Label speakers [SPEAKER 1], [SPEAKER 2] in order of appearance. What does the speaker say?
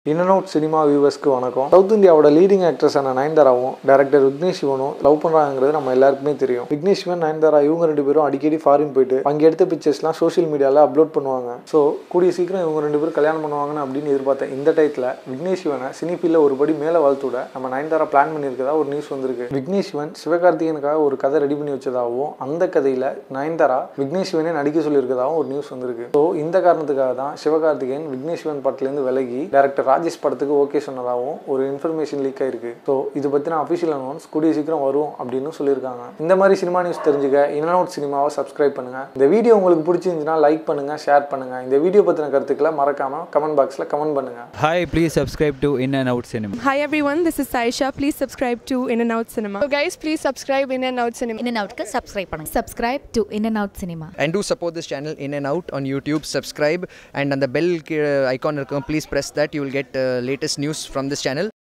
[SPEAKER 1] In and out cinema வியூவர்ஸ்க்கு வணக்கம் south இந்தியாவோட லீடிங் ஆக்ட்ரஸான நயன்தாராவும் டேரக்டர் விக்னேஷ் சிவனும் லவ் பண்ணுறாங்கிறது நம்ம எல்லாருக்குமே தெரியும் விக்னேஷ் சிவன் நயன்தாரா இவங்க ரெண்டு பேரும் அடிக்கடி ஃபாரின் போயிட்டு அங்கே எடுத்த பிக்சர்ஸ்லாம் சோஷியல் மீடியாவில் அப்லோட் பண்ணுவாங்க ஸோ கூடிய சீக்கிரம் இவங்க ரெண்டு பேரும் கல்யாணம் பண்ணுவாங்கன்னு அப்படின்னு எதிர்பார்த்தேன் இந்த டயத்தில் விக்னேஷ் சிவனை சினிஃபீல்டில் ஒரு படி மேலே வாழ்த்துட நம்ம நயன்தாரா பிளான் பண்ணியிருக்கதா ஒரு நியூஸ் வந்திருக்கு விக்னேஷ் சிவன் சிவகார்த்திகனுக்காக ஒரு கதை ரெடி பண்ணி வச்சதாகவும் அந்த கதையில் நயன்தாரா விக்னேஷ் சிவனே நடிக்க சொல்லியிருக்கதாகவும் ஒரு நியூஸ் வந்திருக்கு ஸோ இந்த காரணத்துக்காக தான் சிவகார்த்திகேயன் விக்னேஷ் சிவன் படத்துலேருந்து விலகி டேரக்டர் ராஜேஷ் படத்துக்கு ஓகே சொன்னதாகவும் ஒரு இன்ஃபர்மேஷன் லீக் ஆயிருக்கு ஸோ இது பற்றின அஃபிஷியல் அனௌன்ஸ் கூடிய சீக்கிரம் வரும் அப்படின்னு சொல்லியிருக்காங்க இந்த மாதிரி சினிமா நியூஸ் தெரிஞ்சுக்க இன் அவுட் சினிமாவை சப்ஸ்கிரைப் பண்ணுங்க இந்த வீடியோ உங்களுக்கு பிடிச்சிருந்துச்சுன்னா லைக் பண்ணுங்க ஷேர் பண்ணுங்க இந்த வீடியோ பற்றின கருத்துக்களை மறக்காம கமெண்ட் பாக்ஸில் கமெண்ட் பண்ணுங்க
[SPEAKER 2] Hi, please subscribe to In and Out Cinema.
[SPEAKER 3] Hi everyone, this is Saisha. Please subscribe to In and Out Cinema.
[SPEAKER 4] So guys, please subscribe In and Out Cinema.
[SPEAKER 5] in and outக்கு subscribe பண்ணுங்க subscribe to in and out cinema
[SPEAKER 6] and do support this channel in and out on youtube subscribe and on the bell uh, icon இருக்கும், please press that you will get uh, latest news from this channel